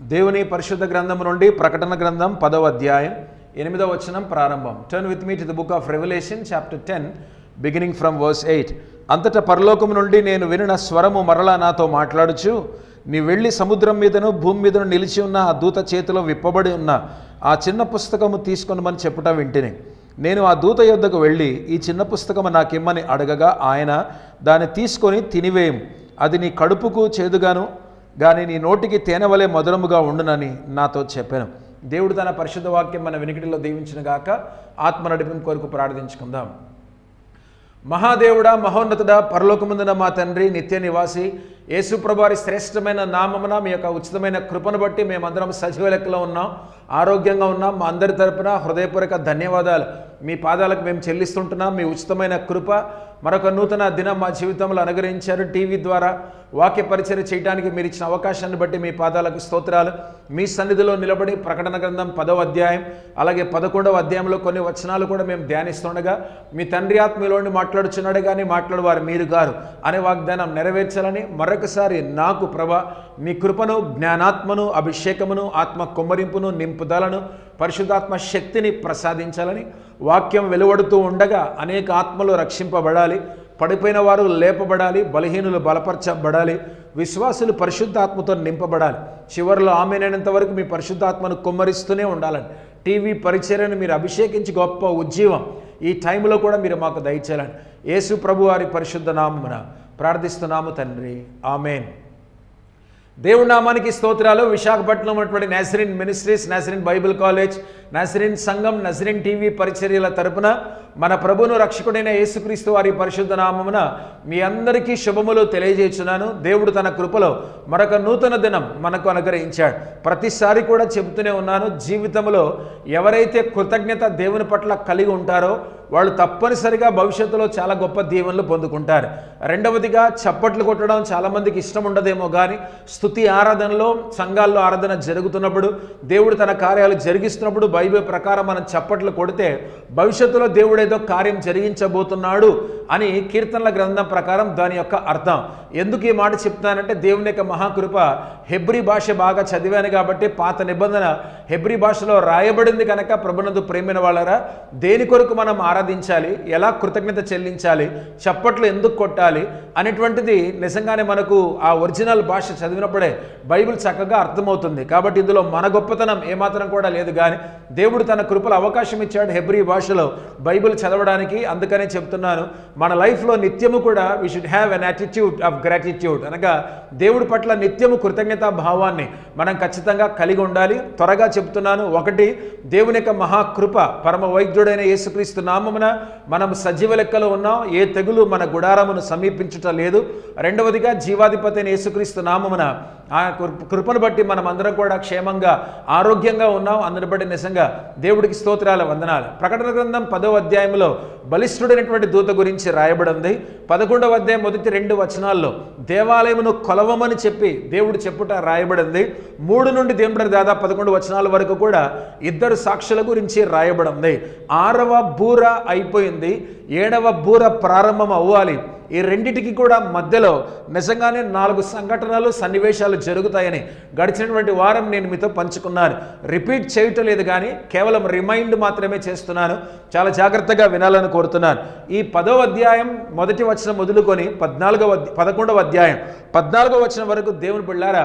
దేవుని పరిశుద్ధ గ్రంథం నుండి ప్రకటన గ్రంథం పదవ అధ్యాయం ఎనిమిదవ వచనం ప్రారంభం turn with me to the book of revolution chapter ten beginning from verse eight అంతటా పరలోకము నుండి నేను వినిన స్వరము మరలా నాతో మాట్లాడుచు నీ వెళ్ళి సముద్రం మీదను భూమి మీదను నిలిచి ఉన్న ఆ దూత చేతిలో విప్పబడి ఉన్న ఆ చిన్న పుస్తకము తీసుకొనమని చెప్పుట వింటిని నేను ఆ దూత యొద్దకు వెళ్ళి ఈ చిన్న పుస్తకము నాకిమ్మని అడగగా ఆయన దాన్ని తీసుకొని తినివేయం అది నీ కడుపుకు చేదుగాను కానీ నీ నోటికి తేనె వలె మధురముగా ఉండునని నాతో చెప్పాను దేవుడు తన పరిశుద్ధ వాక్యం మన వెనుకటిలో దీవించిన గాక ఆత్మ నడిపిన కొరకు ప్రార్థించుకుందాం మహాదేవుడా మహోన్నతుడా పరలోకముందున మా తండ్రి నిత్య నివాసి యేసుప్రభారి శ్రేష్టమైన నామమున మీ యొక్క ఉచితమైన కృపను బట్టి మేమందరం సజీవ లెక్కలో ఉన్నాం ఆరోగ్యంగా ఉన్నాం మా అందరి తరపున హృదయపూర్వక ధన్యవాదాలు మీ పాదాలకు మేము చెల్లిస్తుంటున్నాం మీ ఉచితమైన కృప మరొక నూతన దినం మా జీవితంలో అనుగ్రహించారు టీవీ ద్వారా వాక్య పరిచయం చేయడానికి మీరు ఇచ్చిన అవకాశాన్ని బట్టి మీ పాదాలకు స్తోత్రాలు మీ సన్నిధిలో నిలబడి ప్రకటన గ్రంథం పదవ అధ్యాయం అలాగే పదకొండవ అధ్యాయంలో కొన్ని వచనాలు కూడా మేము ధ్యానిస్తుండగా మీ తండ్రి ఆత్మీయులోని మాట్లాడుచున్నాడు కానీ మాట్లాడువారు మీరు గారు అనే వాగ్దానం నెరవేర్చాలని మరొకసారి నాకు ప్రభ మీ కృపను జ్ఞానాత్మను అభిషేకమును ఆత్మ కొమ్మరింపును నింపుదలను పరిశుద్ధాత్మ శక్తిని ప్రసాదించాలని వాక్యం వెలువడుతూ ఉండగా అనేక ఆత్మలు రక్షింపబడాలి పడిపోయిన వారు లేపబడాలి బలహీనులు బలపరచబడాలి విశ్వాసులు పరిశుద్ధాత్మతో నింపబడాలి చివరిలో ఆమెనైనంత వరకు మీ పరిశుద్ధాత్మను కుమ్మరిస్తూనే ఉండాలని టీవీ పరిచర్యను మీరు అభిషేకించి గొప్ప ఉజ్జీవం ఈ టైంలో కూడా మీరు మాకు దయచేయాలని యేసు ప్రభు వారి పరిశుద్ధ నామమున ప్రార్థిస్తున్నాము తండ్రి ఆమెన్ దేవుడి నామానికి స్తోత్రాలు విశాఖపట్నం ఉన్నటువంటి Nazarene ministries Nazarene Bible college Nazarene సంఘం నసరిన్ టీవీ పరిచర్యల తరపున మన ప్రభును రక్షకుడైన యేసుక్రీస్తు వారి పరిశుద్ధ నామమున మీ అందరికీ శుభములు తెలియజేస్తున్నాను దేవుడు తన కృపలో మరొక నూతన దినం మనకు అనుగ్రహించాడు ప్రతిసారి కూడా చెబుతూనే ఉన్నాను జీవితంలో ఎవరైతే కృతజ్ఞత దేవుని పట్ల కలిగి ఉంటారో వాళ్ళు తప్పనిసరిగా భవిష్యత్తులో చాలా గొప్ప దీవెనలు పొందుకుంటారు రెండవదిగా చప్పట్లు కొట్టడం చాలామందికి ఇష్టం ఉండదేమో కానీ స్థుతి ఆరాధనలో సంఘాల్లో ఆరాధన జరుగుతున్నప్పుడు దేవుడు తన కార్యాలు జరిగిస్తున్నప్పుడు బైబిల్ ప్రకారం మనం చప్పట్లు కొడితే భవిష్యత్తులో దేవుడు ఏదో కార్యం జరిగించబోతున్నాడు అని కీర్తనల గ్రంథం ప్రకారం దాని యొక్క అర్థం ఎందుకు ఈ మాట చెప్తానంటే దేవుని యొక్క మహాకృప హెబ్రి భాష బాగా చదివాను కాబట్టి పాత నిబంధన హెబ్రి భాషలో రాయబడింది కనుక ప్రభునందు ప్రేమైన వాళ్ళరా దేని కొరకు మనం ఆరాధించాలి ఎలా కృతజ్ఞత చెల్లించాలి చప్పట్లు ఎందుకు కొట్టాలి అనేటువంటిది నిజంగానే మనకు ఆ ఒరిజినల్ భాష చదివినప్పుడే బైబిల్ చక్కగా అర్థమవుతుంది కాబట్టి ఇందులో మన గొప్పతనం ఏమాత్రం కూడా లేదు కానీ దేవుడు తన కృపల అవకాశం ఇచ్చాడు హెబ్రి భాషలో బైబిల్ చదవడానికి అందుకనే చెప్తున్నాను మన లైఫ్లో నిత్యము కూడా we should have an attitude of gratitude అనగా దేవుడి పట్ల నిత్యము కృతజ్ఞతా భావాన్ని మనం ఖచ్చితంగా కలిగి ఉండాలి త్వరగా చెప్తున్నాను ఒకటి దేవుని యొక్క మహాకృప పరమ వైద్యుడైన యేసుక్రీస్తు నామమున మనం సజీవ లెక్కలో ఉన్నాం ఏ తెగులు మన గుడారమును సమీపించుట లేదు రెండవదిగా జీవాధిపతి అయిన యేసుక్రీస్తు నామమున ఆ కృ- కృపను బట్టి మనం అందరం కూడా క్షేమంగా ఆరోగ్యంగా ఉన్నాం అందుని బట్టి నిజంగా దేవుడికి స్తోత్రాల వందనాలు ప్రకటన గ్రంథం పదవ అధ్యాయంలో బలిష్ఠుడైనటువంటి దూత గురించి రాయబడింది పదకొండవ అధ్యాయం మొదటి రెండు వచనాల్లో దేవాలయమును కొలవమని చెప్పి దేవుడు చెప్పుట రాయబడింది మూడు నుండి దేవుడి దాదాపు పదకొండు వచనాల వరకు కూడా ఇద్దరు సాక్షుల గురించి రాయబడింది ఆరవ బూర అయిపోయింది ఏడవ బూర ప్రారంభం అవ్వాలి ఈ రెండిటికి కూడా మధ్యలో నిజంగానే నాలుగు సంఘటనలు సన్నివేశాలు జరుగుతాయని గడిచినటువంటి వారం నేను మీతో పంచుకున్నాను రిపీట్ చేయటం లేదు కానీ కేవలం రిమైండ్ మాత్రమే చేస్తున్నాను చాలా జాగ్రత్తగా వినాలని కోరుతున్నాను ఈ పదవ అధ్యాయం మొదటి వచనం మొదలుకొని పద్నాలుగవ అధ్య- పదకొండవ అధ్యాయం పద్నాలుగవ వచనం వరకు దేవుని బిళ్ళారా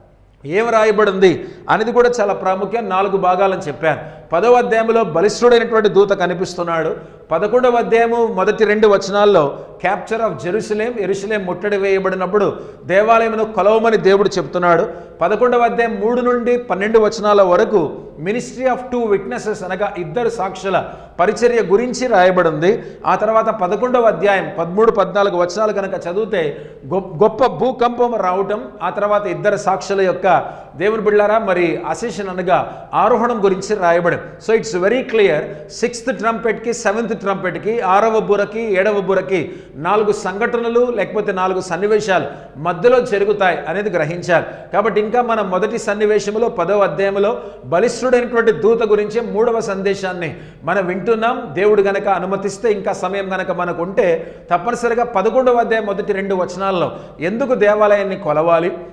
ఏం రాయబడింది అనేది కూడా చాలా ప్రాముఖ్యం నాలుగు భాగాలని చెప్పాను పదవ అధ్యాయంలో బలిష్ఠుడైనటువంటి దూత కనిపిస్తున్నాడు పదకొండవ అధ్యాయము మొదటి రెండు వచనాల్లో క్యాప్చర్ ఆఫ్ జెరూసలేం ఎరుసలేం ముట్టడి వేయబడినప్పుడు దేవాలయమును కొలవమని దేవుడు చెప్తున్నాడు పదకొండవ అధ్యాయం మూడు నుండి పన్నెండు వచనాల వరకు మినిస్ట్రీ ఆఫ్ టూ విట్నెసెస్ అనగా ఇద్దరు సాక్షుల పరిచర్య గురించి రాయబడింది ఆ తర్వాత పదకొండవ అధ్యాయం పదమూడు పద్నాలుగు వచనాలు కనుక చదివితే గొప్ప గొప్ప భూకంపం రావటం ఆ తర్వాత ఇద్దరు సాక్షుల యొక్క దేవుని బిళ్ళారా మరి అసెషన్ అనగా ఆరోహణం గురించి రాయబడి so it's very clear sixth ట్రంపెట్కి సెవెంత్ ట్రంపెట్కి ఆరవ బురకి ఏడవ బురకి నాలుగు సంఘటనలు లేకపోతే నాలుగు సన్నివేశాలు మధ్యలో జరుగుతాయి అనేది గ్రహించాలి కాబట్టి ఇంకా మనం మొదటి సన్నివేశంలో పదవ అధ్యాయంలో బలిష్ఠుడైనటువంటి దూత గురించి మూడవ సందేశాన్ని మనం వింటున్నాం దేవుడు గనక అనుమతిస్తే ఇంకా సమయం గనక మనకు ఉంటే తప్పనిసరిగా పదకొండవ అధ్యాయం మొదటి రెండు వచనాల్లో ఎందుకు దేవాలయాన్ని కొలవాలి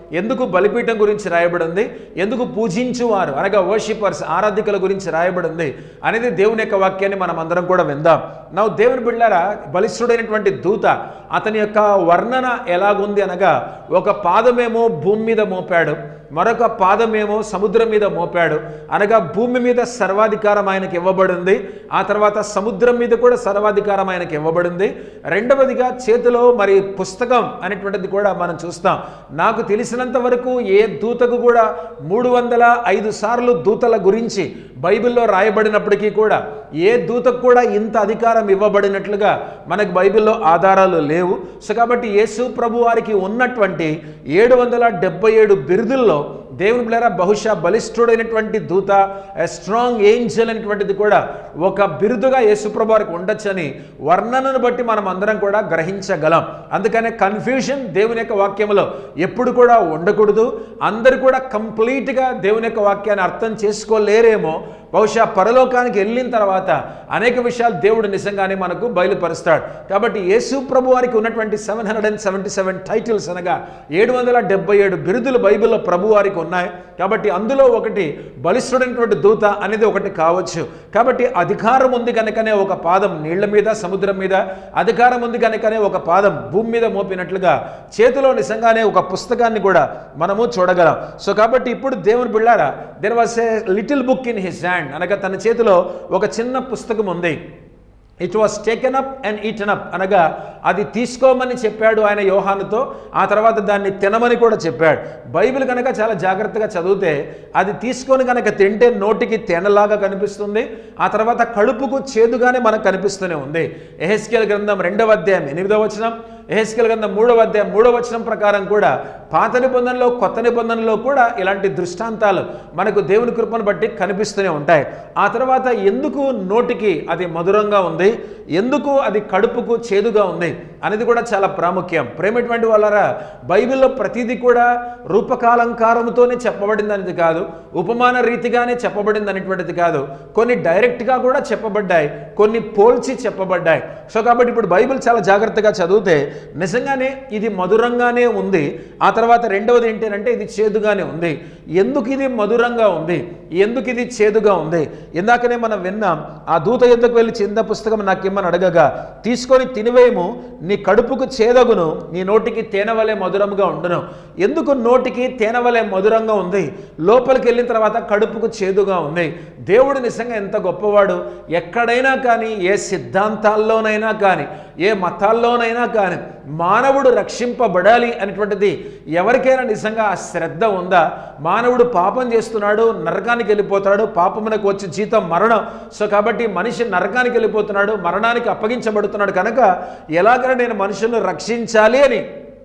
ఎందుకు బలిపీఠం గురించి రాయబడింది ఎందుకు పూజించువారు అనగా వర్షిపర్స్ ఆరాధికుల గురించి రాయబడింది అనేది దేవుని యొక్క వాక్యాన్ని మనం అందరం కూడా విందాం నా దేవుని బిళ్ళారా బలిష్ఠుడైనటువంటి దూత అతని యొక్క వర్ణన ఎలాగుంది అనగా ఒక పాదమేమో భూమి మీద మోపాడు మరొక పాదమేమో సముద్రం మీద మోపాడు అనగా భూమి మీద సర్వాధికారం ఆయనకి ఇవ్వబడింది ఆ తర్వాత సముద్రం మీద కూడా సర్వాధికారం ఆయనకి ఇవ్వబడింది రెండవదిగా చేతిలో మరి పుస్తకం అనేటువంటిది కూడా మనం చూస్తాం నాకు తెలిసినంత వరకు ఏ దూతకు కూడా మూడు వందల ఐదు సార్లు దూతల గురించి బైబిల్లో రాయబడినప్పటికీ కూడా ఏ దూతకు కూడా ఇంత అధికారం ఇవ్వబడినట్లుగా మనకు బైబిల్లో ఆధారాలు లేవు సో కాబట్టి యేసు ప్రభు వారికి ఉన్నటువంటి ఏడు వందల డెబ్బై ఏడు బిరుదుల్లో దేవుని బిళ్ళారా బహుశా బలిష్ఠుడైనటువంటి దూత స్ట్రాంగ్ ఏంజల్ అనేటువంటిది కూడా ఒక బిరుదుగా యేసుప్రభు వారికి ఉండొచ్చని వర్ణనను బట్టి మనం అందరం కూడా గ్రహించగలం అందుకనే కన్ఫ్యూషన్ దేవుని యొక్క వాక్యంలో ఎప్పుడు కూడా ఉండకూడదు అందరు కూడా కంప్లీట్గా దేవుని యొక్క వాక్యాన్ని అర్థం చేసుకోలేరేమో బహుశా పరలోకానికి వెళ్ళిన తర్వాత అనేక విషయాలు దేవుడు నిజంగానే మనకు బయలుపరుస్తాడు కాబట్టి యేసు ప్రభు వారికి ఉన్నటువంటి seven hundred and seventy seven titles అనగా ఏడు వందల డెబ్బై ఏడు బిరుదులు బైబిల్లో ప్రభు వారికి ఉన్నాయి కాబట్టి అందులో ఒకటి బలిష్ఠుడైనటువంటి దూత అనేది ఒకటి కావచ్చు కాబట్టి అధికారం ఉంది కనుకనే ఒక పాదం నీళ్ల మీద సముద్రం మీద అధికారం ఉంది కనుకనే ఒక పాదం భూమి మీద మోపినట్లుగా చేతిలో నిజంగానే ఒక పుస్తకాన్ని కూడా మనము చూడగలం సో కాబట్టి ఇప్పుడు దేవుని బిళ్ళారా there was a little book in his hand అనగా తన చేతిలో ఒక చిన్న పుస్తకం ఉంది it was taken up and eaten up అనగా అది తీసుకోమని చెప్పాడు ఆయన యోహానుతో ఆ తర్వాత దాన్ని తినమని కూడా చెప్పాడు బైబిల్ కనుక చాలా జాగ్రత్తగా చదివితే అది తీసుకొని కనుక తింటే నోటికి తేనలాగా కనిపిస్తుంది ఆ తర్వాత కడుపుకు చేదుగానే మనకు కనిపిస్తూనే ఉంది ఎహెస్కేల్ గ్రంథం రెండవ అధ్యాయం ఎనిమిదవ వచనం ఎహెస్కేల్ గ్రంథం మూడవ అధ్యాయం మూడవ వచనం ప్రకారం కూడా పాత నిబంధనలో కొత్త నిబంధనలో కూడా ఇలాంటి దృష్టాంతాలు మనకు దేవుని కృపను బట్టి కనిపిస్తూనే ఉంటాయి ఆ తర్వాత ఎందుకు నోటికి అది మధురంగా ఉంది ఎందుకు అది కడుపుకు చేదుగా ఉంది అనేది కూడా చాలా ప్రాముఖ్యం ప్రేమటువంటి వాళ్ళరా బైబిల్లో ప్రతిదీ కూడా రూపకాలంకారంతోనే చెప్పబడింది అనేది కాదు ఉపమాన రీతిగానే చెప్పబడింది అనేటువంటిది కాదు కొన్ని డైరెక్ట్గా కూడా చెప్పబడ్డాయి కొన్ని పోల్చి చెప్పబడ్డాయి సో కాబట్టి ఇప్పుడు బైబిల్ చాలా జాగ్రత్తగా చదివితే నిజంగానే ఇది మధురంగానే ఉంది ఆ తర్వాత రెండవది ఏంటంటే ఇది చేదుగానే ఉంది ఎందుకు ఇది మధురంగా ఉంది ఎందుకు ఇది చేదుగా ఉంది ఇందాకనే మనం విన్నాం ఆ దూత ఎందుకు వెళ్ళి చింద పుస్తకం నాకు ఇమ్మని అడగగా తీసుకొని తినివేయము నీ కడుపుకు చేదగును నీ నోటికి తేనెవలే మధురంగా ఉండును ఎందుకు నోటికి తేనెవలే మధురంగా ఉంది లోపలికి వెళ్ళిన తర్వాత కడుపుకు చేదుగా ఉంది దేవుడు నిజంగా ఎంత గొప్పవాడు ఎక్కడైనా కానీ ఏ సిద్ధాంతాల్లోనైనా కానీ ఏ మతాల్లోనైనా కానీ మానవుడు రక్షింపబడాలి అనేటువంటిది ఎవరికైనా నిజంగా ఆ శ్రద్ధ ఉందా మానవుడు పాపం చేస్తున్నాడు నరకానికి వెళ్ళిపోతాడు పాపమునకు వచ్చి జీతం మరణం సో కాబట్టి మనిషి నరకానికి వెళ్ళిపోతున్నాడు మరణానికి అప్పగించబడుతున్నాడు కనుక ఎలాగైనా నేను మనుషులను రక్షించాలి అని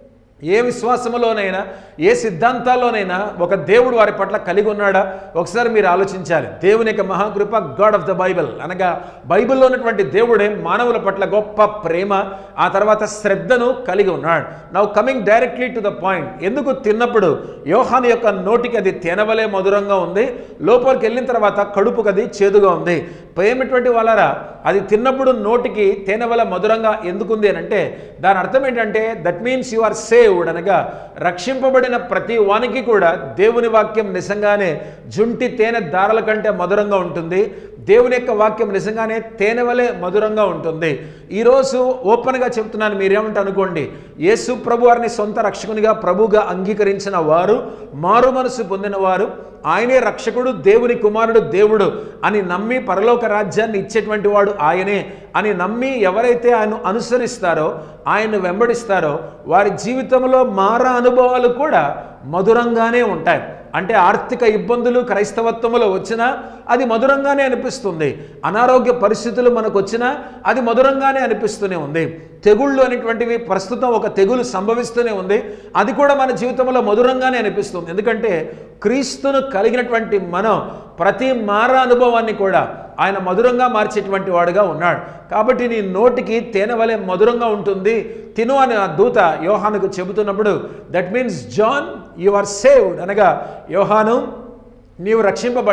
ఏ విశ్వాసములోనైనా ఏ సిద్ధాంతాల్లోనైనా ఒక దేవుడు వారి పట్ల కలిగి ఉన్నాడా ఒకసారి మీరు ఆలోచించాలి దేవుని యొక్క మహాకృప గాడ్ ఆఫ్ ద బైబిల్ అనగా బైబిల్లో ఉన్నటువంటి దేవుడే మానవుల పట్ల గొప్ప ప్రేమ ఆ తర్వాత శ్రద్ధను కలిగి ఉన్నాడు now coming directly to the point ఎందుకు తిన్నప్పుడు యోహాను యొక్క నోటికి అది తినవలే మధురంగా ఉంది లోపలికి వెళ్ళిన తర్వాత కడుపుకి అది చేదుగా ఉంది ప్రేమటువంటి వాళ్ళరా అది తిన్నప్పుడు నోటికి తేనె వల్ల మధురంగా ఎందుకుంది అని అంటే దాని అర్థం ఏంటంటే that means you are saved అనగా రక్షింపబడిన ప్రతి వానికి కూడా దేవుని వాక్యం నిజంగానే జుంటి తేనె దారల కంటే మధురంగా ఉంటుంది దేవుని యొక్క వాక్యం నిజంగానే తేనె వలె మధురంగా ఉంటుంది ఈరోజు ఓపెన్గా చెప్తున్నాను మీరేమంటే అనుకోండి యేసు ప్రభు వారిని సొంత రక్షకునిగా ప్రభుగా అంగీకరించిన వారు మారు మనసు పొందిన వారు ఆయనే రక్షకుడు దేవుని కుమారుడు దేవుడు అని నమ్మి పరలోక రాజ్యాన్ని ఇచ్చేటువంటి వాడు ఆయనే అని నమ్మి ఎవరైతే ఆయన అనుసరిస్తారో ఆయన్ను వెంబడిస్తారో వారి జీవితంలో మారా అనుభవాలు కూడా మధురంగానే ఉంటాయి అంటే ఆర్థిక ఇబ్బందులు క్రైస్తవత్వంలో వచ్చినా అది మధురంగానే అనిపిస్తుంది అనారోగ్య పరిస్థితులు మనకు వచ్చినా అది మధురంగానే అనిపిస్తూనే ఉంది తెగుళ్ళు అనేటువంటివి ప్రస్తుతం ఒక తెగులు సంభవిస్తూనే ఉంది అది కూడా మన జీవితంలో మధురంగానే అనిపిస్తుంది ఎందుకంటే క్రీస్తును కలిగినటువంటి మనం ప్రతి మార అనుభవాన్ని కూడా ఆయన మధురంగా మార్చేటువంటి వాడుగా ఉన్నాడు కాబట్టి నీ నోటికి తేనె వలె మధురంగా ఉంటుంది తిను అని ఆ దూత యోహానుకు చెబుతున్నప్పుడు that means John you are saved అనగా యోహాను నీవు రక్షింపబడ్డావు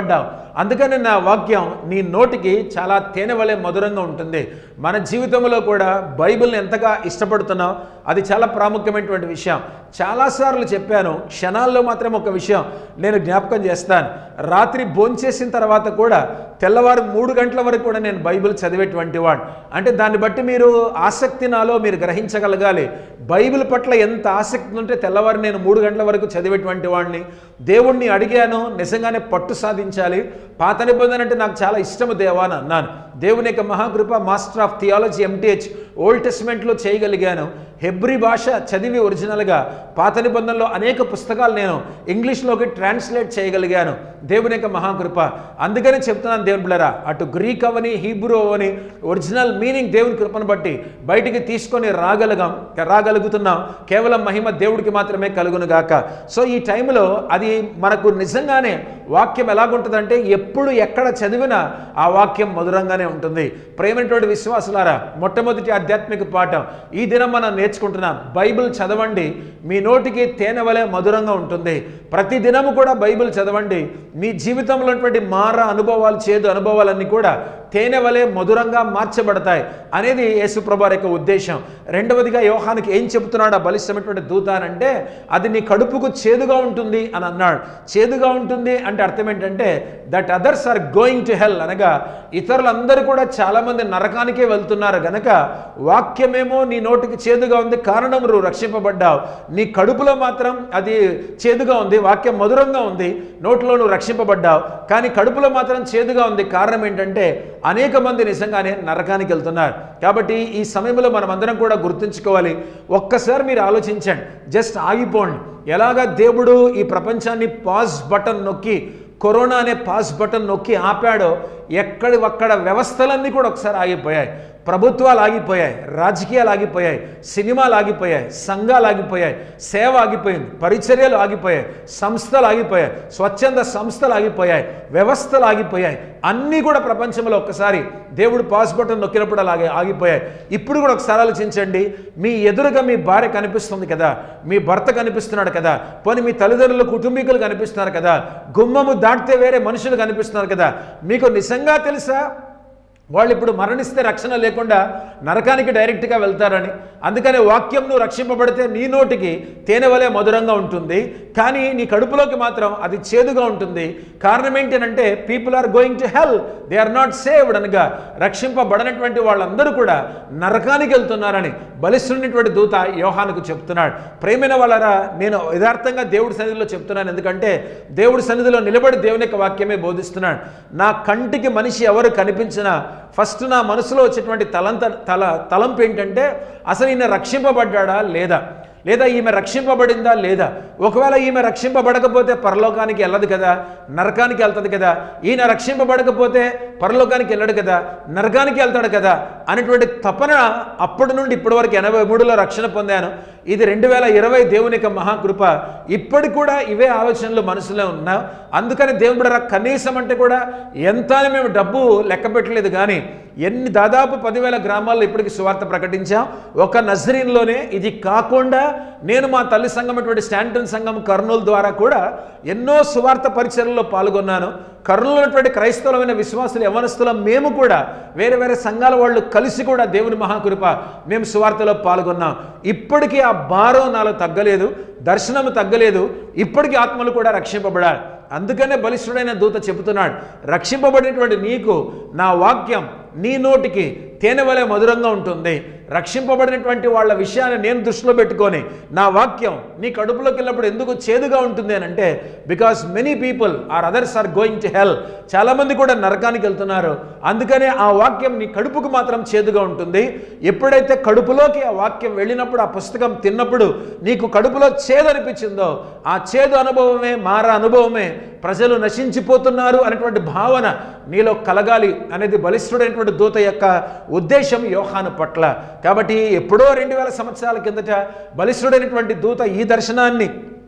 అందుకని నా వాక్యం నీ నోటికి చాలా తేనె వలె మధురంగా ఉంటుంది మన జీవితంలో కూడా బైబిల్ని ఎంతగా ఇష్టపడుతున్నాం అది చాలా ప్రాముఖ్యమైనటువంటి విషయం చాలాసార్లు చెప్పాను క్షణాల్లో మాత్రం ఒక విషయం నేను జ్ఞాపకం చేస్తాను రాత్రి భోంచేసిన తర్వాత కూడా తెల్లవారు మూడు గంటల వరకు కూడా నేను బైబిల్ చదివేటువంటి వాడు అంటే దాన్ని బట్టి మీరు ఆసక్తి నాలో మీరు గ్రహించగలగాలి బైబిల్ పట్ల ఎంత ఆసక్తి ఉంటే తెల్లవారు నేను మూడు గంటల వరకు చదివేటువంటి వాడిని దేవుణ్ణి అడిగాను నిజంగానే పట్టు సాధించాలి పాత నిబంధన అంటే నాకు చాలా ఇష్టము దేవా అని అన్నాను దేవుని యొక్క మహాకృప master of theology MTh old టెస్ట్మెంట్లో చేయగలిగాను హెబ్రి భాష చదివి ఒరిజినల్గా పాత నిబంధనలో అనేక పుస్తకాలు నేను ఇంగ్లీష్లోకి ట్రాన్స్లేట్ చేయగలిగాను దేవుని యొక్క మహాకృప అందుకనే చెప్తున్నాను దేవుని బిళ్ళరా అటు గ్రీక్ అవని హీబ్రూ అవని ఒరిజినల్ మీనింగ్ దేవుని కృపను బట్టి బయటికి తీసుకొని రాగలగాం రాగలుగుతున్నాం కేవలం మహిమ దేవుడికి మాత్రమే కలుగును గాక సో ఈ టైంలో అది మనకు నిజంగానే వాక్యం ఎలాగుంటుందంటే ఎప్పుడు ఎక్కడ చదివినా ఆ వాక్యం మధురంగానే ఉంటుంది ప్రేమైనటువంటి విశ్వాసులారా మొట్టమొదటి ఆధ్యాత్మిక పాఠం ఈ దినం మనం నేర్చుకుంటున్నాం బైబిల్ చదవండి మీ నోటికి తేనె వలె మధురంగా ఉంటుంది ప్రతి దినము కూడా బైబిల్ చదవండి మీ జీవితంలో ఉన్నటువంటి మార అనుభవాలు చేదు అనుభవాలన్నీ కూడా తేనె వలె మధురంగా మార్చబడతాయి అనేది యేసుప్రభార్ యొక్క ఉద్దేశం రెండవదిగా యోహానికి ఏం చెబుతున్నాడు ఆ బలిష్టమైనటువంటి దూత అని అంటే అది నీ కడుపుకు చేదుగా ఉంటుంది అని అన్నాడు చేదుగా ఉంటుంది అంటే అర్థం ఏంటంటే that others are going to hell అనగా ఇతరులందరూ కూడా చాలామంది నరకానికే వెళ్తున్నారు గనక వాక్యమేమో నీ నోటికి చేదుగా ఉంది కారణం నువ్వు రక్షింపబడ్డావు నీ కడుపులో మాత్రం అది చేదుగా ఉంది వాక్యం మధురంగా ఉంది నోట్లో నువ్వు రక్షింపబడ్డావు కానీ కడుపులో మాత్రం చేదుగా ఉంది కారణం ఏంటంటే అనేక మంది నిజంగానే నరకానికి వెళ్తున్నారు కాబట్టి ఈ సమయంలో మనం అందరం కూడా గుర్తుంచుకోవాలి ఒక్కసారి మీరు ఆలోచించండి జస్ట్ ఆగిపోండి ఎలాగా దేవుడు ఈ ప్రపంచాన్ని పాజ్ బటన్ నొక్కి కరోనా అనే పాస్ బటన్ నొక్కి ఆపాడో ఎక్కడి ఒక్కడ వ్యవస్థలన్నీ కూడా ఒకసారి ఆగిపోయాయి ప్రభుత్వాలు ఆగిపోయాయి రాజకీయాలు ఆగిపోయాయి సినిమాలు ఆగిపోయాయి సంఘాలు ఆగిపోయాయి సేవ ఆగిపోయింది పరిచర్యలు ఆగిపోయాయి సంస్థలు ఆగిపోయాయి స్వచ్ఛంద సంస్థలు ఆగిపోయాయి వ్యవస్థలు ఆగిపోయాయి అన్నీ కూడా ప్రపంచంలో ఒక్కసారి దేవుడు పాస్ బటన్ నొక్కినప్పుడు అలాగే ఆగిపోయాయి ఇప్పుడు కూడా ఒకసారి ఆలోచించండి మీ ఎదురుగా మీ భార్య కనిపిస్తుంది కదా మీ భర్త కనిపిస్తున్నాడు కదా పోనీ మీ తల్లిదండ్రులు కుటుంబీకులు కనిపిస్తున్నారు కదా గుమ్మము దాటితే వేరే మనుషులు కనిపిస్తున్నారు కదా మీకు నిజంగా తెలుసా వాళ్ళు ఇప్పుడు మరణిస్తే రక్షణ లేకుండా నరకానికి డైరెక్ట్గా వెళ్తారని అందుకనే వాక్యం నువ్వు రక్షింపబడితే నీ నోటికి తేనె వలె మధురంగా ఉంటుంది కానీ నీ కడుపులోకి మాత్రం అది చేదుగా ఉంటుంది కారణం ఏంటంటే people are going to hell they are not saved అనగా రక్షింపబడనటువంటి వాళ్ళందరూ కూడా నరకానికి వెళ్తున్నారని బలిస్తున్నటువంటి దూత యోహానుకు చెప్తున్నాడు ప్రేమైన వాళ్ళరా నేను యథార్థంగా దేవుడి సన్నిధిలో చెప్తున్నాను ఎందుకంటే దేవుడి సన్నిధిలో నిలబడి దేవుని యొక్క వాక్యమే బోధిస్తున్నాడు నా కంటికి మనిషి ఎవరు కనిపించినా ఫస్ట్ నా మనసులో వచ్చేటువంటి తలంత తల తలంపు ఏంటంటే అసలు ఈయన రక్షింపబడ్డా లేదా లేదా ఈమె రక్షింపబడిందా లేదా ఒకవేళ ఈమె రక్షింపబడకపోతే పరలోకానికి వెళ్ళదు కదా నరకానికి వెళ్తుంది కదా ఈయన రక్షింపబడకపోతే పరలోకానికి వెళ్ళడు కదా నరకానికి వెళ్తాడు కదా అనేటువంటి తపన అప్పటి నుండి ఇప్పటి వరకు ఎనభై మూడులో రక్షణ పొందాను ఇది రెండు వేల ఇరవై దేవుని యొక్క మహాకృప ఇప్పటికి కూడా ఇవే ఆలోచనలు మనసులో ఉన్నా అందుకని దేవుడు బిడ్డలారా, కనీసం అంటే కూడా ఎంత అని మేము డబ్బు లెక్క పెట్టలేదు కానీ ఎన్ని దాదాపు పదివేల గ్రామాల్లో ఇప్పటికి సువార్త ప్రకటించాం ఒక నజరీన్లోనే ఇది కాకుండా నేను మా తల్లి సంఘం అటువంటి స్టాంటన్ సంఘం కర్నూలు ద్వారా కూడా ఎన్నో సువార్త పరిచయల్లో పాల్గొన్నాను కర్నూలు ఉన్నటువంటి క్రైస్తవులమైన విశ్వాసులు యవనస్తులం మేము కూడా వేరే వేరే సంఘాల వాళ్ళు కలిసి కూడా దేవుని మహాకృప మేము సువార్తలో పాల్గొన్నాం ఇప్పటికీ ఆ భారం నాలో తగ్గలేదు దర్శనం తగ్గలేదు ఇప్పటికీ ఆత్మలు కూడా రక్షింపబడాలి అందుకనే బలిష్ఠుడైన దూత చెబుతున్నాడు రక్షింపబడినటువంటి నీకు నా వాక్యం నీ నోటికి తేనె వలె మధురంగా ఉంటుంది రక్షింపబడినటువంటి వాళ్ళ విషయాన్ని నేను దృష్టిలో పెట్టుకొని నా వాక్యం నీ కడుపులోకి వెళ్ళినప్పుడు ఎందుకు చేదుగా ఉంటుంది అని అంటే because many people are others are going to hell చాలామంది కూడా నరకానికి వెళ్తున్నారు అందుకనే ఆ వాక్యం నీ కడుపుకు మాత్రం చేదుగా ఉంటుంది ఎప్పుడైతే కడుపులోకి ఆ వాక్యం వెళ్ళినప్పుడు ఆ పుస్తకం తిన్నప్పుడు నీకు కడుపులో చేదు అనిపించిందో ఆ చేదు అనుభవమే మార అనుభవమే ప్రజలు నశించిపోతున్నారు అనేటువంటి భావన నీలో కలగాలి అనేది బలిష్ఠుడైనటువంటి దూత యొక్క ఉద్దేశం యోహాను పట్ల కాబట్టి ఎప్పుడో రెండు వేల సంవత్సరాల కిందట బలిష్ఠుడైనటువంటి దూత ఈ దర్శనాన్ని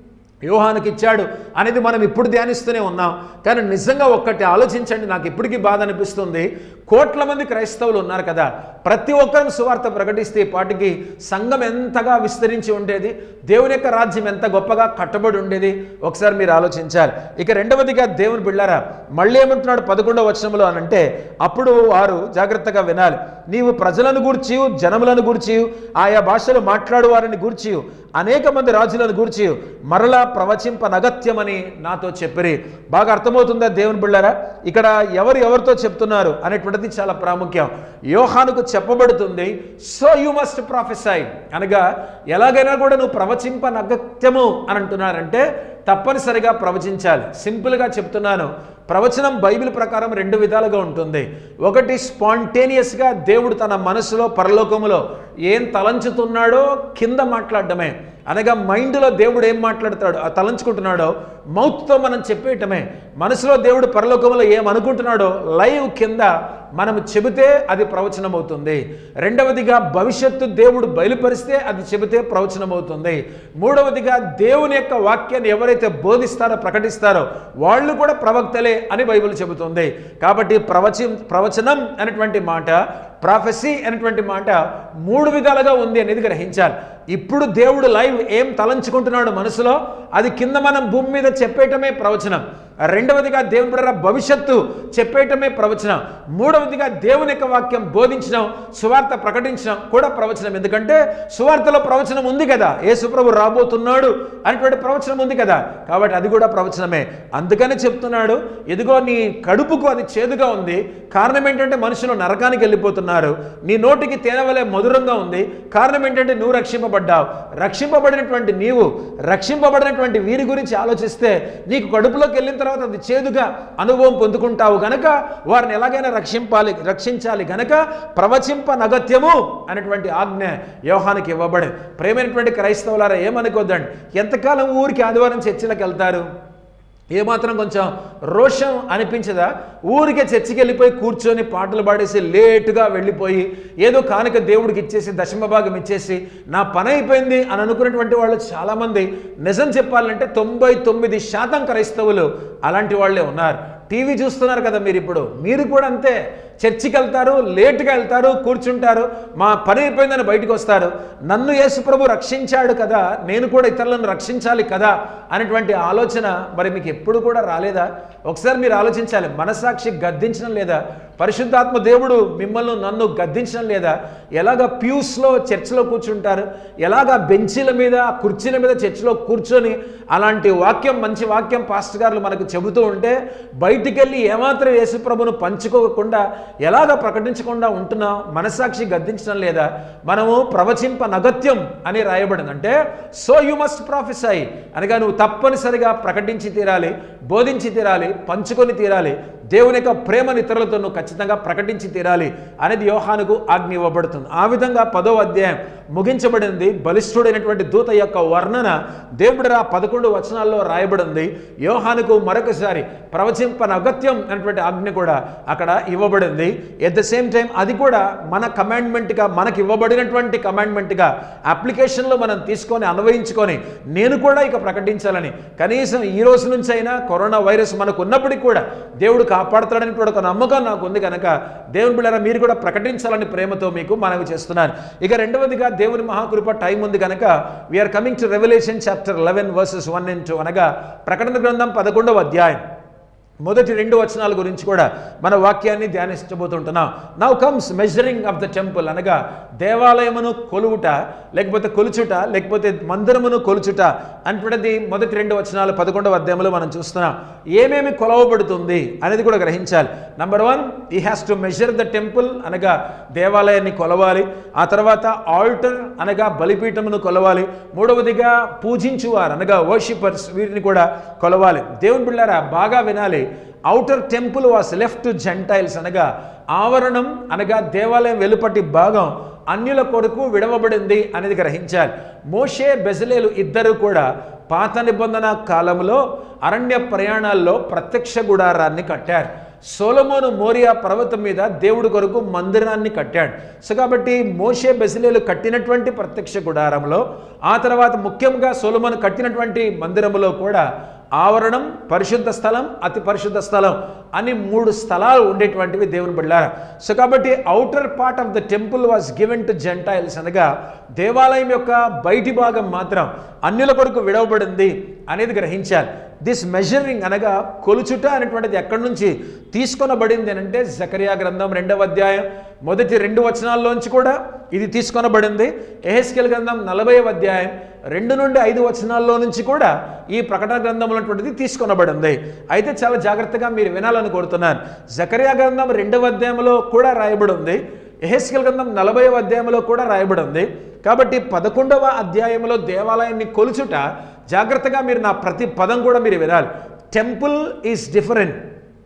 యోహానికి ఇచ్చాడు అనేది మనం ఇప్పుడు ధ్యానిస్తూనే ఉన్నాం కానీ నిజంగా ఒక్కటి ఆలోచించండి నాకు ఇప్పటికీ బాధ అనిపిస్తుంది కోట్ల మంది క్రైస్తవులు ఉన్నారు కదా ప్రతి ఒక్కరం సువార్త ప్రకటిస్తే ఈ పాటికి సంఘం ఎంతగా విస్తరించి ఉండేది దేవుని యొక్క రాజ్యం ఎంత గొప్పగా కట్టబడి ఉండేది ఒకసారి మీరు ఆలోచించాలి ఇక రెండవదిగా దేవుని బిళ్ళారా మళ్ళీ ఏమంటున్నాడు పదకొండవ వచనంలో అని అంటే అప్పుడు వారు జాగ్రత్తగా వినాలి నీవు ప్రజలను గూర్చి జనములను గూర్చి ఆయా భాషలు మాట్లాడు వారిని గూర్చి అనేక మంది రాజులను గూర్చి మరలా ప్రవచింప నగత్యమని నాతో చెప్పిరి బాగా అర్థమవుతుందా దేవుని బిళ్ళారా ఇక్కడ ఎవరు ఎవరితో చెప్తున్నారు అనేటువంటిది చాలా ప్రాముఖ్యం యోహానుకు చెప్పబడుతుంది సో యు మస్ట్ ప్రొఫెసై అనగా ఎలాగైనా కూడా నువ్వు ప్రవచింప నగత్యము అని అంటున్నారంటే తప్పనిసరిగా ప్రవచించాలి సింపుల్గా చెప్తున్నాను ప్రవచనం బైబిల్ ప్రకారం రెండు విధాలుగా ఉంటుంది ఒకటి స్పాంటేనియస్గా దేవుడు తన మనసులో పరలోకములో ఏం తలంచుతున్నాడో కింద మాట్లాడడమే అనగా మైండ్లో దేవుడు ఏం మాట్లాడతాడు ఆ తలంచుకుంటున్నాడో మౌత్తో మనం చెప్పేయటమే మనసులో దేవుడు పరలోకంలో ఏం అనుకుంటున్నాడో లైవ్ కింద మనం చెబితే అది ప్రవచనం అవుతుంది రెండవదిగా భవిష్యత్తు దేవుడు బయలుపరిస్తే అది చెబితే ప్రవచనం అవుతుంది మూడవదిగా దేవుని యొక్క వాక్యాన్ని ఎవరైతే బోధిస్తారో ప్రకటిస్తారో వాళ్ళు కూడా ప్రవక్తలే అని బైబిల్ చెబుతుంది కాబట్టి ప్రవచి ప్రవచనం అనేటువంటి మాట ప్రాఫెసీ అనేటువంటి మాట మూడు విధాలుగా ఉంది అనేది గ్రహించాలి ఇప్పుడు దేవుడు లైవ్ ఏం తలంచుకుంటున్నాడు మనసులో అది కింద మనం భూమి మీద చెప్పేయటమే ప్రవచనం రెండవదిగా దేవుని బిడ్డల భవిష్యత్తు చెప్పేయటమే ప్రవచనం మూడవదిగా దేవుని యొక్క వాక్యం బోధించడం సువార్త ప్రకటించడం కూడా ప్రవచనం ఎందుకంటే సువార్తలో ప్రవచనం ఉంది కదా యేసుప్రభు రాబోతున్నాడు అనేటువంటి ప్రవచనం ఉంది కదా కాబట్టి అది కూడా ప్రవచనమే అందుకని చెప్తున్నాడు ఇదిగో నీ కడుపుకు అది చేదుగా ఉంది కారణం ఏంటంటే మనుషులు నరకానికి వెళ్ళిపోతున్నారు నీ నోటికి తేనవలే మధురంగా ఉంది కారణం ఏంటంటే నువ్వు రక్షింపబడ్డావు రక్షింపబడినటువంటి నీవు రక్షింపబడినటువంటి వీరి గురించి ఆలోచిస్తే నీకు కడుపులోకి వెళ్ళిన తర్వాత అది చేదుగా అనుభవం పొందుకుంటావు గనక వారిని ఎలాగైనా రక్షింపాలి రక్షించాలి గనక ప్రవచింప నగత్యము అనేటువంటి ఆజ్ఞ యోహానికి ఇవ్వబడింది ప్రేమైనటువంటి క్రైస్తవులారా ఏమనుకోద్దండి ఎంతకాలం ఊరికి ఆదివారం చర్చిలకు వెళ్తారు ఏమాత్రం కొంచెం రోషం అనిపించదా ఊరికే చర్చికి వెళ్ళిపోయి కూర్చొని పాటలు పాడేసి లేటుగా వెళ్ళిపోయి ఏదో కానుక దేవుడికి ఇచ్చేసి దశమ భాగం ఇచ్చేసి నా పని అయిపోయింది అని అనుకున్నటువంటి వాళ్ళు చాలామంది నిజం చెప్పాలంటే తొంభై తొమ్మిది శాతం క్రైస్తవులు అలాంటి వాళ్ళే ఉన్నారు టీవీ చూస్తున్నారు కదా మీరు ఇప్పుడు మీరు కూడా అంతే చర్చికి వెళ్తారు లేటుగా వెళ్తారు కూర్చుంటారు మా పని అయిపోయిందని బయటకు వస్తారు నన్ను యేసుప్రభు రక్షించాడు కదా నేను కూడా ఇతరులను రక్షించాలి కదా అనేటువంటి ఆలోచన మరి మీకు ఎప్పుడు కూడా రాలేదా ఒకసారి మీరు ఆలోచించాలి మనసాక్షి గద్దించడం లేదా పరిశుద్ధాత్మ దేవుడు మిమ్మల్ని నన్ను గద్దించడం లేదా ఎలాగ ప్యూస్లో చర్చిలో కూర్చుంటారు ఎలాగ బెంచీల మీద కుర్చీల మీద చర్చిలో కూర్చొని అలాంటి వాక్యం మంచి వాక్యం పాస్టర్ గారు మనకు చెబుతూ ఉంటే బయటికి వెళ్ళి ఏమాత్రం యేసుప్రభును పంచుకోకుండా ఎలాగ ప్రకటించకుండా ఉంటున్నాం మనసాక్షి గద్దించడం లేదా మనము ప్రవచింప నగత్యం అని రాయబడింది అంటే సో యు మస్ట్ ప్రాఫెసై అనగా నువ్వు తప్పనిసరిగా ప్రకటించి తీరాలి బోధించి తీరాలి పంచుకొని తీరాలి దేవుని యొక్క ప్రేమని ఇతరులతో నువ్వు ఖచ్చితంగా ప్రకటించి తీరాలి అనేది యోహానుకు ఆజ్ఞ ఇవ్వబడుతుంది ఆ విధంగా పదో అధ్యాయం ముగించబడింది బలిష్ఠుడైనటువంటి దూత యొక్క వర్ణన దేవుడు ఆ పదకొండు వచనాల్లో రాయబడింది యోహానుకు మరొకసారి ప్రవచింపన అగత్యం అనేటువంటి ఆజ్ఞ కూడా అక్కడ ఇవ్వబడింది ఎట్ ద సేమ్ టైం అది కూడా మన కమాండ్మెంట్గా మనకి ఇవ్వబడినటువంటి కమాండ్మెంట్గా అప్లికేషన్లో మనం తీసుకొని అన్వయించుకొని నేను కూడా ఇక ప్రకటించాలని కనీసం ఈ రోజు నుంచి అయినా కరోనా వైరస్ మనకు ఉన్నప్పటికీ కూడా దేవుడు కాపాడుతాడని కూడా ఒక నమ్మకం నాకు ఉంది కనుక దేవుని బిళ్ళారా మీరు కూడా ప్రకటించాలని ప్రేమతో మీకు మనవి చేస్తున్నాను ఇక రెండవదిగా దేవుని మహాకృప టైం ఉంది కనుక we are coming to revolution chapter eleven verses one and two అనగా ప్రకటన గ్రంథం పదకొండవ అధ్యాయం మొదటి రెండు వచనాల గురించి కూడా మన వాక్యాన్ని ధ్యానించబోతుంటున్నాం now comes measuring of the temple అనగా దేవాలయమును కొలువుట లేకపోతే కొలుచుట లేకపోతే మందిరమును కొలుచుట అనేటువంటిది మొదటి రెండు వచనాలు పదకొండవ అధ్యాయంలో మనం చూస్తున్నాం ఏమేమి కొలవబడుతుంది అనేది కూడా గ్రహించాలి number one he has to measure the temple అనగా దేవాలయాన్ని కొలవాలి ఆ తర్వాత ఆల్టర్ అనగా బలిపీఠమును కొలవాలి మూడవదిగా పూజించువారు అనగా వర్షిపర్స్ వీరిని కూడా కొలవాలి దేవుని బిళ్ళారా బాగా వినాలి outer temple was left gentiles అనగా ఆవరణం అనగా దేవాలయం వెలుపటి భాగం అన్యుల కొరకు విడవబడింది అనేది గ్రహించాలి మోషే బెజలేలు ఇద్దరు కూడా పాత నిబంధన కాలంలో అరణ్య ప్రయాణాల్లో ప్రత్యక్ష గుడారాన్ని కట్టారు సోలమోను మోరియా పర్వతం మీద దేవుడి కొరకు మందిరాన్ని కట్టాడు సో కాబట్టి మోషే బెసిలేలు కట్టినటువంటి ప్రత్యక్ష గుడారంలో ఆ తర్వాత ముఖ్యంగా సోలమోను కట్టినటువంటి మందిరములో కూడా ఆవరణం పరిశుద్ధ స్థలం అతి పరిశుద్ధ స్థలం అని మూడు స్థలాలు ఉండేటువంటివి దేవుని బిళ్ళారా సో కాబట్టి outer part of the temple was given to gentiles అనగా దేవాలయం యొక్క బయటి భాగం మాత్రం అన్యుల కొరకు విడవబడింది అనేది గ్రహించాలి దిస్ మెజరింగ్ అనగా కొలుచుట అనేటువంటిది ఎక్కడి నుంచి తీసుకొనబడింది అని అంటే జకరియా గ్రంథం రెండవ అధ్యాయం మొదటి రెండు వచనాల్లోంచి కూడా ఇది తీసుకొనబడింది ఎహెస్కెల్ గ్రంథం నలభై అధ్యాయం రెండు నుండి ఐదు వచనాల్లో నుంచి కూడా ఈ ప్రకటన గ్రంథం ఉన్నటువంటిది తీసుకొనబడింది అయితే చాలా జాగ్రత్తగా మీరు వినాలని కోరుతున్నాను జకరియా గ్రంథం రెండవ అధ్యాయంలో కూడా రాయబడి ఉంది ఎహెస్కెల్ గ్రంథం నలభై అధ్యాయంలో కూడా రాయబడి ఉంది కాబట్టి పదకొండవ అధ్యాయంలో దేవాలయాన్ని కొలుచుట జాగ్రత్తగా మీరు నా ప్రతి పదం కూడా మీరు వినాలి temple is different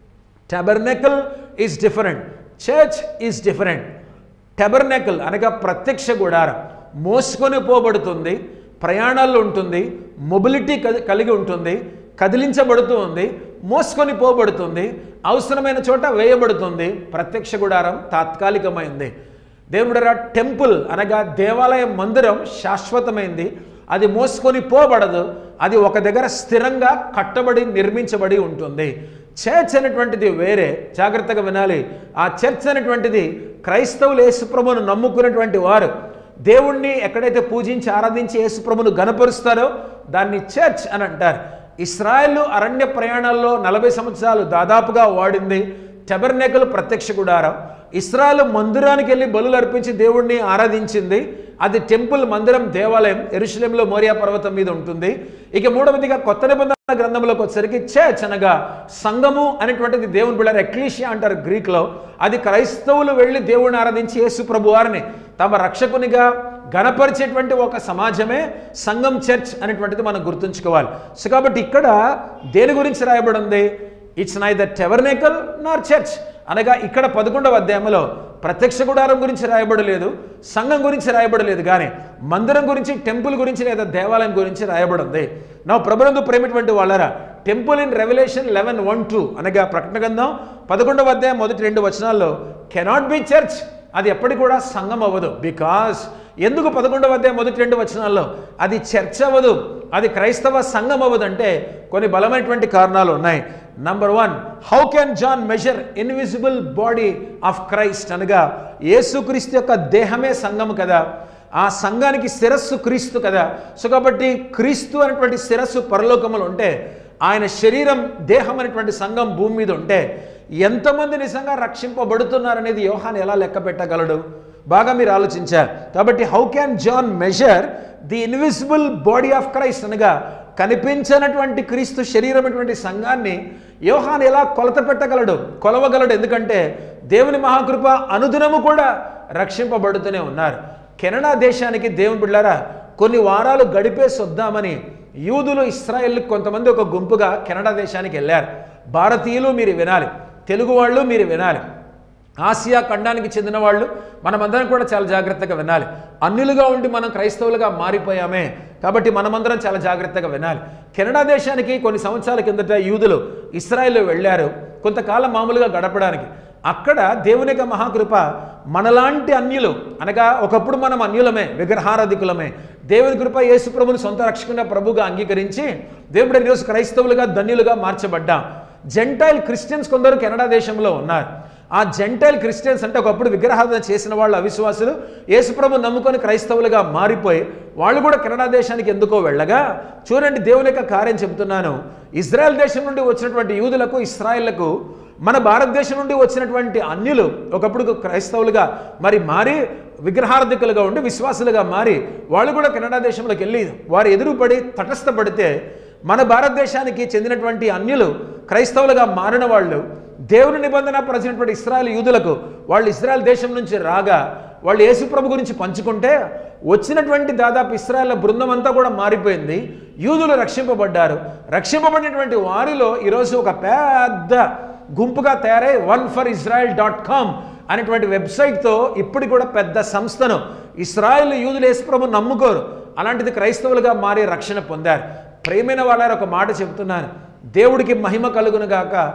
tabernacle is different church is different tabernacle అనగా ప్రత్యక్ష గుడారం మోసుకొని పోబడుతుంది ప్రయాణాల్లో ఉంటుంది మొబిలిటీ కలి- కలిగి ఉంటుంది కదిలించబడుతూ ఉంది మోసుకొని పోబడుతుంది అవసరమైన చోట వేయబడుతుంది ప్రత్యక్ష గుడారం తాత్కాలికమైంది దేవుడరా టెంపుల్ అనగా దేవాలయం మందిరం శాశ్వతమైంది అది మోసుకొని పోబడదు అది ఒక దగ్గర స్థిరంగా కట్టబడి నిర్మించబడి ఉంటుంది చర్చ్ అనేటువంటిది వేరే జాగ్రత్తగా వినాలి ఆ చర్చ్ అనేటువంటిది క్రైస్తవులు యేసుప్రభును నమ్ముకున్నటువంటి వారు దేవుణ్ణి ఎక్కడైతే పూజించి ఆరాధించి యేసుప్రభును గనపరుస్తారో దాన్ని చర్చ్ అని అంటారు ఇస్రాయల్ అరణ్య ప్రయాణాల్లో నలభై సంవత్సరాలు దాదాపుగా వాడింది టెబర్నెకల్ ప్రత్యక్ష గుడారం ఇస్రాయల్ మందిరానికి వెళ్ళి బలులు అర్పించి దేవుణ్ణి ఆరాధించింది అది టెంపుల్ మందిరం దేవాలయం ఎరుశలేంలో మోరియా పర్వతం మీద ఉంటుంది ఇక మూడవదిగా కొత్త నిబంధన గ్రంథంలోకి వచ్చేసరికి చర్చ్ అనగా సంఘము అనేటువంటిది దేవుని బిళ్ళారు ఎక్లీషియా అంటారు గ్రీక్లో అది క్రైస్తవులు వెళ్ళి దేవుణ్ణి ఆరాధించి యేసు ప్రభు వారిని తమ రక్షకునిగా గణపరిచేటువంటి ఒక సమాజమే సంఘం చర్చ్ అనేటువంటిది మనం గుర్తుంచుకోవాలి సో కాబట్టి ఇక్కడ దేని గురించి రాయబడి ఉంది ఇట్స్ నైదర్ టెవర్నేకల్ నార్ చర్చ్ అనగా ఇక్కడ పదకొండవ అధ్యాయంలో ప్రత్యక్ష గుడారం గురించి రాయబడలేదు సంఘం గురించి రాయబడలేదు కానీ మందిరం గురించి టెంపుల్ గురించి లేదా దేవాలయం గురించి రాయబడింది నా ప్రభునందు ప్రేమటువంటి వాళ్ళరా temple in revolution eleven one two అనగా ప్రకటన గ్రంథం పదకొండవ అధ్యాయం మొదటి రెండు వచనాల్లో కెనాట్ బి చర్చ్ అది ఎప్పటికి కూడా సంఘం అవ్వదు బికాస్ ఎందుకు పదకొండవ అధ్యాయం మొదటి రెండు వచనాల్లో అది చర్చ అవ్వదు అది క్రైస్తవ సంఘం అవ్వదు అంటే కొన్ని బలమైనటువంటి కారణాలు ఉన్నాయి number one how can John measure invisible body of Christ అనగా యేసుక్రీస్తు యొక్క దేహమే సంఘం కదా ఆ సంఘానికి శిరస్సు క్రీస్తు కదా సో కాబట్టి క్రీస్తు అనేటువంటి శిరస్సు పరలోకములు ఉంటే ఆయన శరీరం దేహం అనేటువంటి సంఘం భూమి మీద ఉంటే ఎంతమంది నిజంగా రక్షింపబడుతున్నారనేది యోహాన్ ఎలా లెక్క పెట్టగలడు బాగా మీరు ఆలోచించారు కాబట్టి how can John measure the invisible body of Christ అనగా కనిపించనటువంటి క్రీస్తు శరీరం అటువంటి సంఘాన్ని యోహాన్ ఎలా కొలత పెట్టగలడు కొలవగలడు ఎందుకంటే దేవుని మహాకృప అనుదినము కూడా రక్షింపబడుతూనే ఉన్నారు కెనడా దేశానికి దేవుని బిళ్ళారా కొన్ని వారాలు గడిపేసి వద్దామని యూదులు ఇస్రాయేల్ కొంతమంది ఒక గుంపుగా కెనడా దేశానికి వెళ్ళారు భారతీయులు మీరు వినాలి తెలుగు వాళ్ళు మీరు వినాలి ఆసియా ఖండానికి చెందిన వాళ్ళు మనమందరం కూడా చాలా జాగ్రత్తగా వినాలి అన్యులుగా ఉండి మనం క్రైస్తవులుగా మారిపోయామే కాబట్టి మనమందరం చాలా జాగ్రత్తగా వినాలి కెనడా దేశానికి కొన్ని సంవత్సరాల కిందట యూదులు ఇస్రాయేల్ వెళ్ళారు కొంతకాలం మామూలుగా గడపడానికి అక్కడ దేవుని యొక్క మహాకృప మనలాంటి అన్యులు అనగా ఒకప్పుడు మనం అన్యులమే విగ్రహారాధికులమే దేవుని కృప యేసు ప్రభుని సొంత రక్షకునిగా ప్రభుగా అంగీకరించి దేవుడు ఈరోజు క్రైస్తవులుగా ధన్యులుగా మార్చబడ్డాం జెంటైల్ క్రిస్టియన్స్ కొందరు కెనడా దేశంలో ఉన్నారు ఆ జెంటైల్ క్రిస్టియన్స్ అంటే ఒకప్పుడు విగ్రహారాధన చేసిన వాళ్ళు అవిశ్వాసులు యేసుప్రభు నమ్ముకొని క్రైస్తవులుగా మారిపోయి వాళ్ళు కూడా కెనడా దేశానికి ఎందుకో వెళ్ళగా చూడండి దేవుని యొక్క కార్యం చెబుతున్నాను ఇజ్రాయెల్ దేశం నుండి వచ్చినటువంటి యూదులకు ఇస్రాయిళ్లకు మన భారతదేశం నుండి వచ్చినటువంటి అన్యులు ఒకప్పుడు క్రైస్తవులుగా మరి మారి విగ్రహార్థికులుగా ఉండి విశ్వాసులుగా మారి వాళ్ళు కూడా కెనడా దేశంలోకి వెళ్ళి వారు ఎదురుపడి తటస్థపడితే మన భారతదేశానికి చెందినటువంటి అన్యులు క్రైస్తవులుగా మారిన వాళ్ళు దేవుని నిబంధన పరిచినటువంటి ఇస్రాయల్ యూదులకు వాళ్ళు ఇస్రాయల్ దేశం నుంచి రాగా వాళ్ళు యేసుప్రభు గురించి పంచుకుంటే వచ్చినటువంటి దాదాపు ఇస్రాయల్ బృందం అంతా కూడా మారిపోయింది యూదులు రక్షింపబడ్డారు రక్షింపబడినటువంటి వారిలో ఈరోజు ఒక పెద్ద గుంపుగా తయారై one for Israel dot com అనేటువంటి వెబ్సైట్తో ఇప్పటికి కూడా పెద్ద సంస్థను ఇస్రాయల్ యూదులు యేసుప్రభు నమ్ముకోరు అలాంటిది క్రైస్తవులుగా మారి రక్షణ పొందారు ప్రేమైన వాళ్ళ ఒక మాట చెబుతున్నాను దేవుడికి మహిమ కలుగును గాక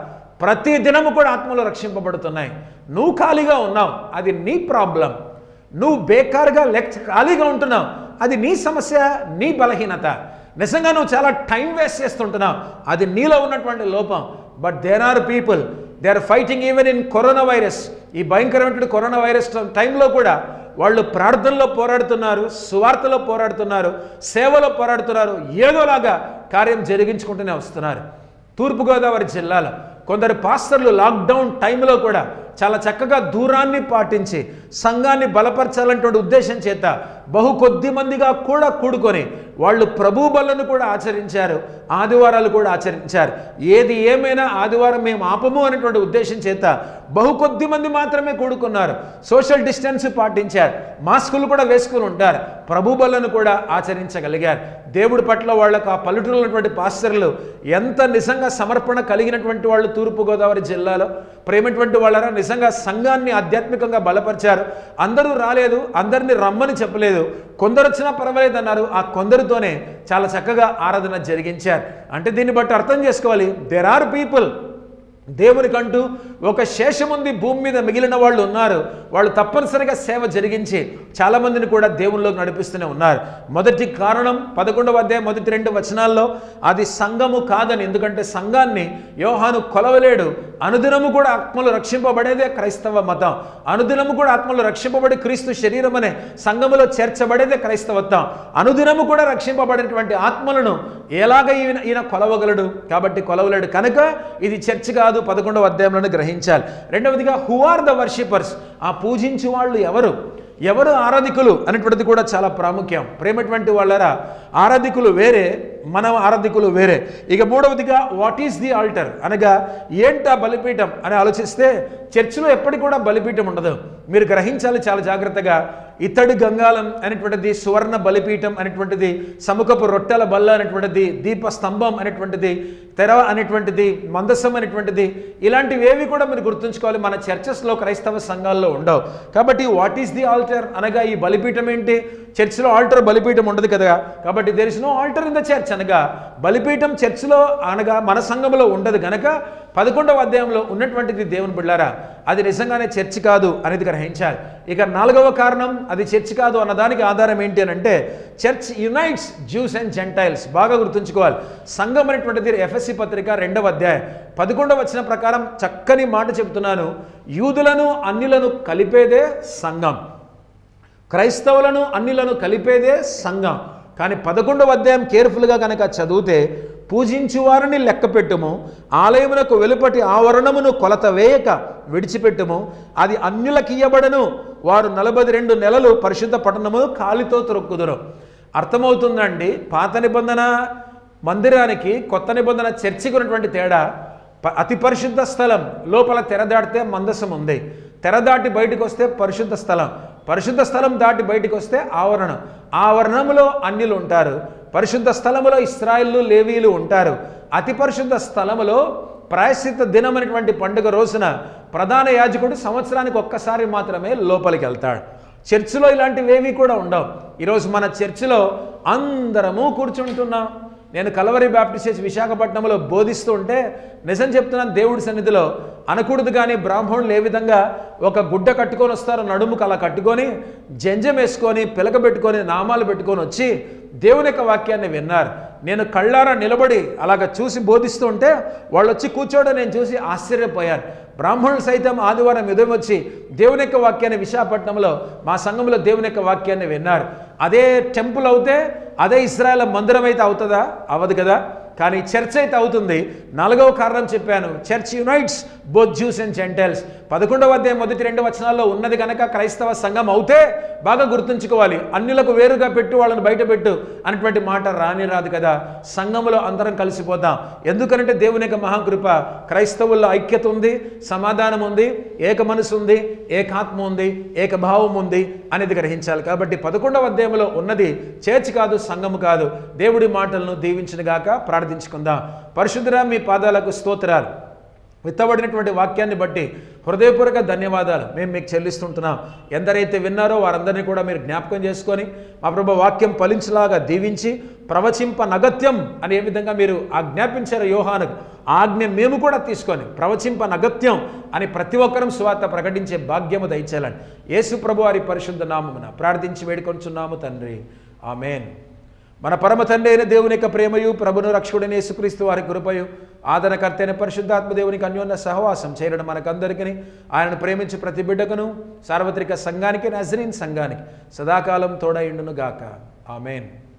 ప్రతి దినము కూడా ఆత్మలు రక్షింపబడుతున్నాయి నువ్వు ఖాళీగా ఉన్నావు అది నీ ప్రాబ్లం నువ్వు బేకారుగా లెక్ ఖాళీగా ఉంటున్నావు అది నీ సమస్య నీ బలహీనత నిజంగా నువ్వు చాలా టైం వేస్ట్ చేస్తుంటున్నావు అది నీలో ఉన్నటువంటి లోపం but there are people they are fighting even in corona virus ఈ భయంకరమైన కరోనా వైరస్ టైంలో కూడా వాళ్ళు ప్రార్థనలో పోరాడుతున్నారు సువార్తలో పోరాడుతున్నారు సేవలో పోరాడుతున్నారు ఏదోలాగా కార్యం జరిగించుకుంటూనే వస్తున్నారు తూర్పుగోదావరి జిల్లాలో కొందరు పాస్టర్లు లాక్డౌన్ టైంలో కూడా చాలా చక్కగా దూరాన్ని పాటించి సంఘాన్ని బలపరచాలన్నటువంటి ఉద్దేశం చేత బహు కొద్ది మందిగా కూడా కూడుకొని వాళ్ళు ప్రభు బలను కూడా ఆచరించారు ఆదివారాలు కూడా ఆచరించారు ఏది ఏమైనా ఆదివారం మేము ఆపము అనేటువంటి ఉద్దేశం చేత బహు కొద్ది మంది మాత్రమే కూడుకున్నారు సోషల్ డిస్టెన్స్ పాటించారు మాస్కులు కూడా వేసుకుని ఉంటారు ప్రభు బలను కూడా ఆచరించగలిగారు దేవుడి పట్ల వాళ్ళకు ఆ పల్లెటూరు ఉన్నటువంటి పాస్టర్లు ఎంత నిజంగా సమర్పణ కలిగినటువంటి వాళ్ళు తూర్పుగోదావరి జిల్లాలో ప్రేమటువంటి వాళ్ళరా నిజంగా సంఘాన్ని ఆధ్యాత్మికంగా బలపరిచారు అందరూ రాలేదు అందరినీ రమ్మని చెప్పలేదు కొందరు వచ్చినా పర్వాలేదు అన్నారు ఆ కొందరితోనే చాలా చక్కగా ఆరాధన జరిగించారు అంటే దీన్ని బట్టి అర్థం చేసుకోవాలి దెర్ ఆర్ పీపుల్ దేవునికంటూ ఒక శేషముంది భూమి మీద మిగిలిన వాళ్ళు ఉన్నారు వాళ్ళు తప్పనిసరిగా సేవ జరిగించి చాలామందిని కూడా దేవునిలోకి నడిపిస్తూనే ఉన్నారు మొదటి కారణం పదకొండవ అధ్యాయం మొదటి రెండు వచనాల్లో అది సంఘము కాదని ఎందుకంటే సంఘాన్ని యోహాను కొలవలేడు అనుదినము కూడా ఆత్మలు రక్షింపబడేదే క్రైస్తవ మతం అనుదినము కూడా ఆత్మలు రక్షింపబడి క్రీస్తు శరీరం అనే సంఘములో చేర్చబడేదే క్రైస్తవత్వం అనుదినము కూడా రక్షింపబడినటువంటి ఆత్మలను ఎలాగ ఈయన ఈయన కొలవగలడు కాబట్టి కొలవలేడు కనుక ఇది చర్చ్ కాదు పదకొండవ అధ్యాయంలోనే గ్రహించాలి రెండవదిగా హూ ఆర్ ద వర్షిపర్స్ ఆ పూజించు వాళ్ళు ఎవరు ఎవరు ఆరాధికులు అనేటువంటిది కూడా చాలా ప్రాముఖ్యం ప్రేమటువంటి వాళ్ళరా ఆరాధికులు వేరే మన ఆరాధికులు వేరే ఇక మూడవదిగా వాట్ ఈస్ ది ఆల్టర్ అనగా ఏంటా బలిపీఠం అని ఆలోచిస్తే చర్చిలో ఎప్పటికి కూడా బలిపీఠం ఉండదు మీరు గ్రహించాలి చాలా జాగ్రత్తగా ఇత్తడి గంగాలం అనేటువంటిది సువర్ణ బలిపీఠం అనేటువంటిది సముఖపు రొట్టెల బల్ల అనేటువంటిది దీప స్తంభం అనేటువంటిది తెర అనేటువంటిది మందసం అనేటువంటిది ఇలాంటివి ఏవి కూడా మీరు గుర్తుంచుకోవాలి మన చర్చెస్లో క్రైస్తవ సంఘాల్లో ఉండవు కాబట్టి వాట్ ఈస్ ది ఆల్టర్ అనగా ఈ బలిపీఠం ఏంటి చర్చిలో ఆల్టర్ బలిపీఠం ఉండదు కదా కాబట్టి there is no altar in the church అనగా బలిపీఠం చర్చిలో అనగా మన సంఘంలో ఉండదు గనక పదకొండవ అధ్యాయంలో ఉన్నటువంటిది దేవుని బిళ్ళారా అది నిజంగానే చర్చ్ కాదు అనేది గ్రహించాలి ఇక నాలుగవ కారణం అది చర్చ్ కాదు అన్నదానికి ఆధారం ఏంటి అని అంటే church unites Jews and gentiles బాగా గుర్తుంచుకోవాలి సంఘం అనేటువంటిది ఎఫ్ఎస్సి పత్రిక రెండవ అధ్యాయం పదకొండవ వచ్చిన ప్రకారం చక్కని మాట చెబుతున్నాను యూదులను అన్యులను కలిపేదే సంఘం క్రైస్తవులను అన్నిలను కలిపేదే సంఘం కానీ పదకొండవ అధ్యాయం కేర్ఫుల్గా కనుక చదివితే పూజించువారిని లెక్కపెట్టుము ఆలయమునకు వెలుపటి ఆవరణమును కొలత వేయక విడిచిపెట్టుము అది అన్యులకియ్యబడను వారు నలభై రెండు నెలలు పరిశుద్ధ పట్టణము కాలితో త్రొక్కుదురు అర్థమవుతుందండి పాత నిబంధన మందిరానికి కొత్త నిబంధన చర్చికి ఉన్నటువంటి తేడా ప- అతి పరిశుద్ధ స్థలం లోపల తెర దాటితే మందసం ఉంది తెర దాటి బయటకు వస్తే పరిశుద్ధ స్థలం పరిశుద్ధ స్థలం దాటి బయటకు వస్తే ఆవరణం ఆవరణములో అన్యులు ఉంటారు పరిశుద్ధ స్థలములో ఇస్రాయిల్లు లేవీలు ఉంటారు అతి పరిశుద్ధ స్థలములో ప్రాయశ్చిత్త దినం అనేటువంటి పండుగ రోజున ప్రధాన యాజకుడు సంవత్సరానికి ఒక్కసారి మాత్రమే లోపలికి వెళ్తాడు చర్చిలో ఇలాంటివి ఏవి కూడా ఉండవు ఈరోజు మన చర్చిలో అందరము కూర్చుంటున్నాం నేను కలవరి బ్యాప్టిస్ట్ చర్చ్ విశాఖపట్నంలో బోధిస్తూ ఉంటే నిజం చెప్తున్నాను దేవుడి సన్నిధిలో అనకూడదు కానీ బ్రాహ్మణులు ఏ విధంగా ఒక గుడ్డ కట్టుకొని వస్తారో నడుముకు అలా కట్టుకొని జంజం వేసుకొని పిలక పెట్టుకొని నామాలు పెట్టుకొని వచ్చి దేవుని యొక్క వాక్యాన్ని విన్నారు నేను కళ్ళారా నిలబడి అలాగ చూసి బోధిస్తూ ఉంటే వాళ్ళు వచ్చి కూర్చోవడం నేను చూసి ఆశ్చర్యపోయాను బ్రాహ్మణులు సైతం ఆదివారం ఉదయం వచ్చి దేవుని యొక్క వాక్యాన్ని విశాఖపట్నంలో మా సంఘంలో దేవుని యొక్క వాక్యాన్ని విన్నారు అదే టెంపుల్ అవుతే అదే ఇస్రాయల్ మందిరం అయితే అవుతుందా అవ్వదు కదా కానీ చర్చ్ అయితే అవుతుంది నాలుగవ కారణం చెప్పాను church unites both Jews and gentiles పదకొండవ అధ్యాయం మొదటి రెండు వచనాల్లో ఉన్నది కనుక క్రైస్తవ సంఘం అవుతే బాగా గుర్తుంచుకోవాలి అన్యులకు వేరుగా పెట్టు వాళ్ళని బయట పెట్టు అనేటువంటి మాట రాని రాదు కదా సంఘములో అందరం కలిసిపోతాం ఎందుకంటే దేవుని యొక్క మహాకృప క్రైస్తవుల్లో ఐక్యత ఉంది సమాధానం ఉంది ఏక మనసు ఉంది ఏకాత్మ ఉంది ఏకభావం ఉంది అనేది గ్రహించాలి కాబట్టి పదకొండవ అధ్యాయంలో ఉన్నది చేర్చి కాదు సంఘము కాదు దేవుడి మాటలను దీవించిన గాక ప్రార్థించుకుందాం పరిశుద్ధరా మీ పాదాలకు స్తోత్రాలు విత్తబడినటువంటి వాక్యాన్ని బట్టి హృదయపూర్వక ధన్యవాదాలు మేము మీకు చెల్లిస్తుంటున్నాం ఎందరైతే విన్నారో వారందరినీ కూడా మీరు జ్ఞాపకం చేసుకొని మా ప్రభు వాక్యం ఫలించలాగా దీవించి ప్రవచింప నగత్యం అని ఏ విధంగా మీరు ఆజ్ఞాపించారు యోహానుకు ఆజ్ఞ మేము కూడా తీసుకొని ప్రవచింప నగత్యం అని ప్రతి ఒక్కరం సువార్త ప్రకటించే భాగ్యము దయచేయాలని యేసు ప్రభు వారి పరిశుద్ధ నామమున ప్రార్థించి వేడుకొంచున్నాము తండ్రి ఆమెన్ మన పరమ తండ్రి అయిన దేవుని యొక్క ప్రేమయు ప్రభును రక్షకుడైన యేసుక్రీస్తు వారి కృపయు ఆదరణకర్త అయిన పరిశుద్ధాత్మ దేవునికి అన్యోన్య సహవాసం చేరడం మనకందరికీ ఆయనను ప్రేమించి ప్రతి బిడ్డకును సార్వత్రిక సంఘానికి నజరీన్ సంఘానికి సదాకాలం తోడైండును గాక ఆమెన్